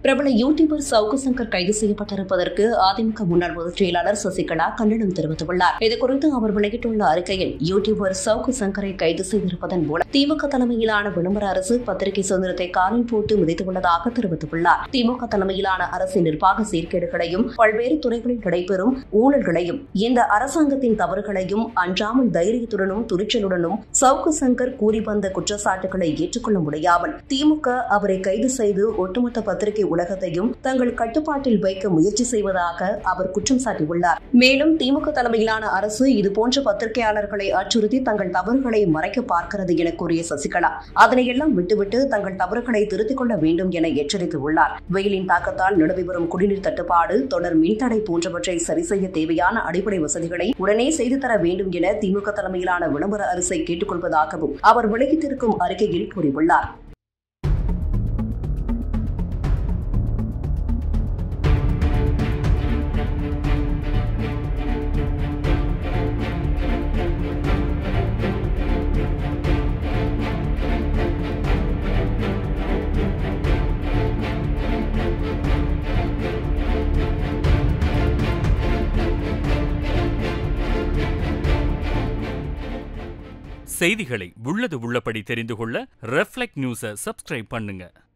பிரபல யூடியூபர் சவுக்கு சங்கர் கைது செய்யப்பட்டிருப்பதற்கு அதிமுக முன்னாள் பொதுச் செயலாளர் சசிகலா கண்டனம் தெரிவித்துள்ளார் இதுகுறித்து அவர் வெளியிட்டுள்ள அறிக்கையில் யூடியூபர் சவுக்கு சங்கரை கைது செய்திருப்பதன் மூலம் திமுக தலைமையிலான விளம்பர அரசு பத்திரிகை சுதந்திரத்தை காலில் போட்டு மிதித்துள்ளதாக தெரிவித்துள்ளார் திமுக தலைமையிலான அரசின் நிர்வாக சீர்கேடுகளையும் பல்வேறு துறைகளில் நடைபெறும் ஊழல்களையும் இந்த அரசாங்கத்தின் தவறுகளையும் அன்றாமல் தைரியத்துடனும் துணிச்சலுடனும் சவுக்கு சங்கர் கூறி வந்த குற்றச்சாட்டுகளை ஏற்றுக்கொள்ள முடியாமல் திமுக அவரை கைது செய்து ஒட்டுமொத்த பத்திரிகை உலகத்தையும் தங்கள் கட்டுப்பாட்டில் வைக்க முயற்சி செய்வதாக அவர் குற்றம் சாட்டியுள்ளார் மேலும் திமுக தலைமையிலான அரசு இதுபோன்ற பத்திரிகையாளர்களை அச்சுறுத்தி தங்கள் தவறுகளை மறைக்க பார்க்கிறது என கூறிய சசிகலா அதனையெல்லாம் விட்டுவிட்டு தங்கள் தவறுகளை திருத்திக் கொள்ள வேண்டும் என எச்சரித்துள்ளார் வெயிலின் தாக்கத்தால் நிலவி வரும் குடிநீர் தட்டுப்பாடு தொடர் மின்தடை போன்றவற்றை சரி செய்ய தேவையான அடிப்படை வசதிகளை உடனே செய்து தர வேண்டும் என திமுக தலைமையிலான விளம்பர அரசை கேட்டுக்கொள்வதாகவும் அவர் வெளியிட்டிருக்கும் அறிக்கையில் கூறியுள்ளார் செய்திகளை உள்ளது உள்ளபடி தெரிந்து கொள்ள ரெஃப்ளெக்ட் நியூஸை சப்ஸ்கிரைப் பண்ணுங்க